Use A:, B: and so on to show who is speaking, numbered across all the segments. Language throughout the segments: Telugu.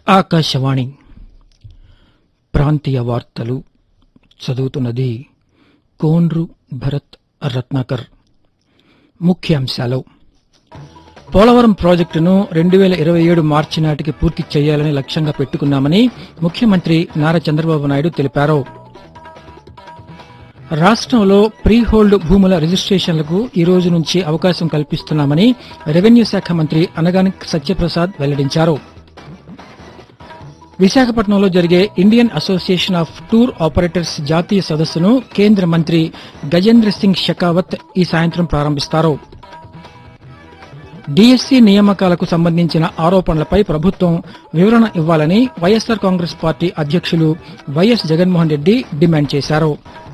A: ఆకాశవాణి ప్రాంతీయ వార్తలు చదువుతున్నది కోన్రు భరత్ రత్నాకర్ ముఖ్యాంశాలు పోలవరం ప్రాజెక్టును రెండు వేల ఇరవై ఏడు మార్చి నాటికి పూర్తి చేయాలని లక్ష్యంగా పెట్టుకున్నామని ముఖ్యమంత్రి నారా చంద్రబాబు నాయుడు తెలిపారు రాష్ట్రంలో ప్రీ హోల్డ్ భూముల రిజిస్ట్రేషన్లకు ఈ రోజు నుంచి అవకాశం కల్పిస్తున్నామని రెవెన్యూ శాఖ మంత్రి అనగాని సత్యప్రసాద్ వెల్లడించారు విశాఖపట్నంలో జరిగే Indian association of tour operators జాతీయ సదస్సును కేంద్ర మంత్రి గజేంద్ర సింగ్ షెకావత్ ఈ సాయంత్రం ప్రారంభిస్తారు డీఎస్సీ నియామకాలకు సంబంధించిన ఆరోపణలపై ప్రభుత్వం వివరణ ఇవ్వాలని వైఎస్సార్ కాంగ్రెస్ పార్టీ అధ్యక్షులు వైఎస్ జగన్మోహన్ రెడ్డి డిమాండ్ చేశారు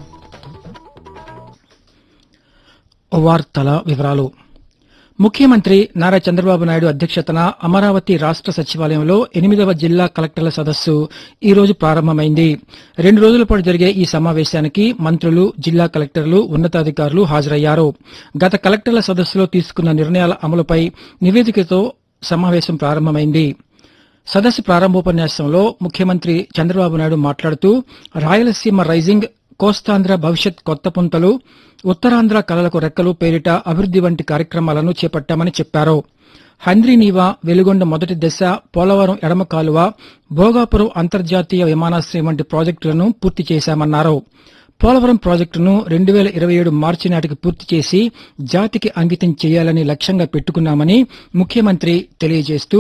A: వార్తల వివరాలు ముఖ్యమంత్రి నారా చంద్రబాబు నాయుడు అధ్యక్షతన అమరావతి రాష్ట సచివాలయంలో ఎనిమిదవ జిల్లా కలెక్టర్ల సదస్సు ఈ రోజు ప్రారంభమైంది రెండు రోజుల పాటు జరిగే ఈ సమావేశానికి మంత్రులు జిల్లా కలెక్టర్లు ఉన్నతాధికారులు హాజరయ్యారు గత కలెక్టర్ల సదస్సులో తీసుకున్న నిర్ణయాల అమలుపై నివేదికతో సమావేశం ప్రారంభమైంది సదస్సు ప్రారంభోపన్యాసంలో ముఖ్యమంత్రి చంద్రబాబు నాయుడు మాట్లాడుతూ రాయలసీమ రైజింగ్ కోస్తాంధ్ర భవిష్యత్ కొత్త పుంతలు ఉత్తరాంధ్ర కళలకు రెక్కలు పేరిట అభివృద్ది వంటి కార్యక్రమాలను చేపట్టామని చెప్పారు హంద్రీనీవా వెలుగొండ మొదటి దశ పోలవరం ఎడమ కాలువ భోగాపురం అంతర్జాతీయ విమానాశ్రయం వంటి ప్రాజెక్టులను పూర్తి చేశామన్నారు పోలవరం ప్రాజెక్టును రెండు వేల ఇరవై ఏడు మార్చి నాటికి పూర్తి చేసి జాతికి అంకితం చేయాలని లక్ష్యంగా పెట్టుకున్నామని ముఖ్యమంత్రి తెలియజేస్తూ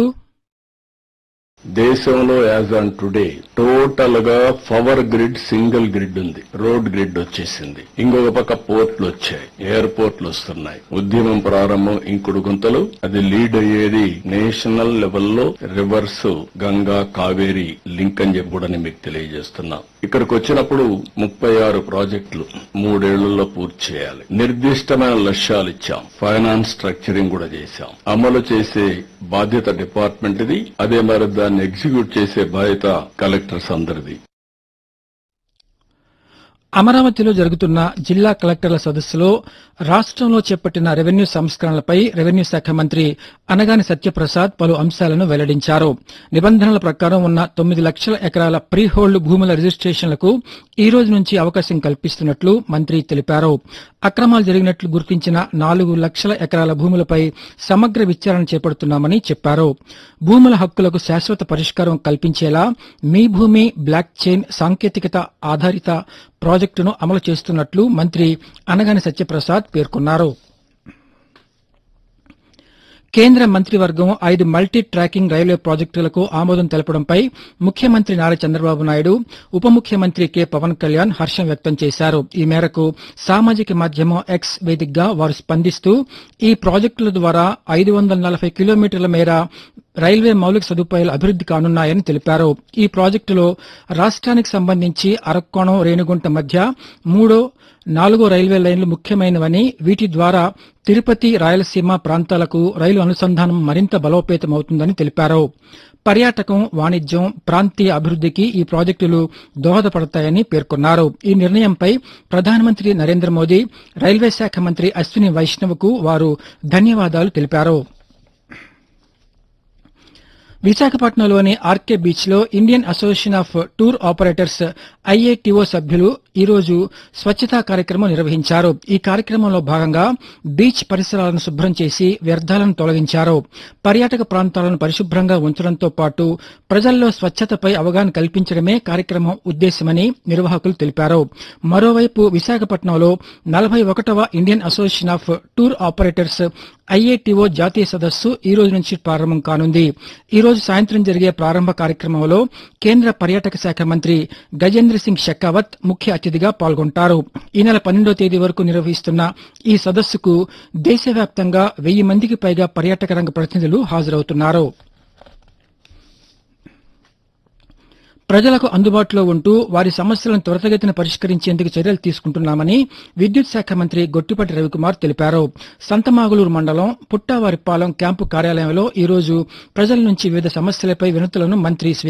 B: దేశంలో యాజ్ ఆన్ టుడే టోటల్ గా పవర్ గ్రిడ్ సింగిల్ గ్రిడ్ ఉంది రోడ్ గ్రిడ్ వచ్చేసింది ఇంకొక పక్క పోర్ట్లు వచ్చాయి ఎయిర్పోర్ట్లు వస్తున్నాయి ఉద్యమం ప్రారంభం ఇంకుడు గుంతలు అది లీడ్ అయ్యేది నేషనల్ లెవెల్లో రివర్స్ గంగా కావేరి లింక్ అని చెప్పి కూడా నేను మీకు తెలియజేస్తున్నా ఇక్కడికి వచ్చినప్పుడు ముప్పై ఆరు ప్రాజెక్టులు మూడేళ్లలో పూర్తి చేయాలి నిర్దిష్టమైన లక్ష్యాలు ఇచ్చాం ఫైనాన్స్ స్ట్రక్చరింగ్ కూడా చేశాం అమలు చేసే బాధ్యత డిపార్ట్మెంట్ ది అదే మరి దాన్ని ఎగ్జిక్యూట్ చేసే బాధ్యత కలెక్టర్స్ అందరిది
A: అమరావతిలో జరుగుతున్న జిల్లా కలెక్టర్ల సదస్సులో రాష్ట్రంలో చేపట్టిన రెవెన్యూ సంస్కరణలపై రెవెన్యూ శాఖ మంత్రి అనగాని సత్యప్రసాద్ పలు అంశాలను వెల్లడించారు నిబంధనల ప్రకారం ఉన్న తొమ్మిది లక్షల ఎకరాల ప్రీ హోల్డ్ భూముల రిజిస్ట్రేషన్లకు ఈ రోజు నుంచి అవకాశం కల్పిస్తున్నట్లు మంత్రి తెలిపారు అక్రమాలు జరిగినట్లు గుర్తించిన నాలుగు లక్షల ఎకరాల భూములపై సమగ్ర విచారణ చేపడుతున్నామని చెప్పారు భూముల హక్కులకు శాశ్వత పరిష్కారం కల్పించేలా మీ భూమి బ్లాక్ చైన్ సాంకేతికత ఆధారిత ప్రాజెక్టును అమలు చేస్తున్నట్లు మంత్రి అనగాని సత్యప్రసాద్ పేర్కొన్నారు కేంద్ర మంత్రివర్గం ఐదు మల్టీ ట్రాకింగ్ రైల్వే ప్రాజెక్టులకు ఆమోదం తెలపడంపై ముఖ్యమంత్రి నారా చంద్రబాబు నాయుడు ఉప ముఖ్యమంత్రి కె పవన్ కళ్యాణ్ హర్షం వ్యక్తం చేశారు ఈ మేరకు సామాజిక మాధ్యమం ఎక్స్ వేదికగా వారు స్పందిస్తూ ఈ ప్రాజెక్టుల ద్వారా ఐదు వందల నలభై కిలోమీటర్ల మేర రైల్వే మౌలిక సదుపాయాలు అభివృద్ది కానున్నాయని తెలిపారు ఈ ప్రాజెక్టులో రాష్ట్రానికి సంబంధించి అరక్కోణం రేణిగుంట మధ్య మూడో నాలుగో రైల్వే లైన్లు ముఖ్యమైనవని వీటి ద్వారా తిరుపతి రాయలసీమ ప్రాంతాలకు రైలు అనుసంధానం మరింత బలోపేతమవుతుందని తెలిపారు పర్యాటకం వాణిజ్యం ప్రాంతీయ అభివృద్దికి ఈ ప్రాజెక్టులు దోహదపడతాయని పేర్కొన్నారు ఈ నిర్ణయంపై ప్రధానమంత్రి నరేంద్ర మోదీ రైల్వే శాఖ మంత్రి అశ్విని వైష్ణవ్కు వారు ధన్యవాదాలు తెలిపారు విశాఖపట్నంలోని ఆర్కే బీచ్ లో Indian association of tour operators IATO సభ్యులు ఈ రోజు స్వచ్ఛతా కార్యక్రమం నిర్వహించారు ఈ కార్యక్రమంలో భాగంగా బీచ్ పరిసరాలను శుభ్రం చేసి వ్యర్థాలను తొలగించారు పర్యాటక ప్రాంతాలను పరిశుభ్రంగా ఉంచడంతో పాటు ప్రజల్లో స్వచ్ఛతపై అవగాహన కల్పించడమే కార్యక్రమం ఉద్దేశమని నిర్వాహకులు తెలిపారు మరోవైపు విశాఖపట్నంలో నలభై ఒకటవ Indian association of tour operators IATO జాతీయ సదస్సు ఈ రోజు నుంచి ప్రారంభం కానుంది ఈ రోజు సాయంత్రం జరిగే ప్రారంభ కార్యక్రమంలో కేంద్ర పర్యాటక శాఖ మంత్రి గజేంద్ర సింగ్ షెకావత్ ముఖ్య అతిథిగా పాల్గొంటారు ఈ నెల పన్నెండో తేదీ వరకు నిర్వహిస్తున్న ఈ సదస్సుకు దేశవ్యాప్తంగా వెయ్యి మందికి పైగా పర్యాటక రంగ ప్రతినిధులు హాజరవుతున్నారు ప్రజలకు అందుబాటులో ఉంటూ వారి సమస్యలను త్వరితగతిన పరిష్కరించేందుకు చర్యలు తీసుకుంటున్నామని విద్యుత్ శాఖ మంత్రి గొట్టిపాటి రవికుమార్ తెలిపారు సంతమాగులూరు మండలం పుట్టావారిపాలెం క్యాంపు కార్యాలయంలో ఈ రోజు ప్రజల నుంచి వివిధ సమస్యలపై వినతులను మంత్రి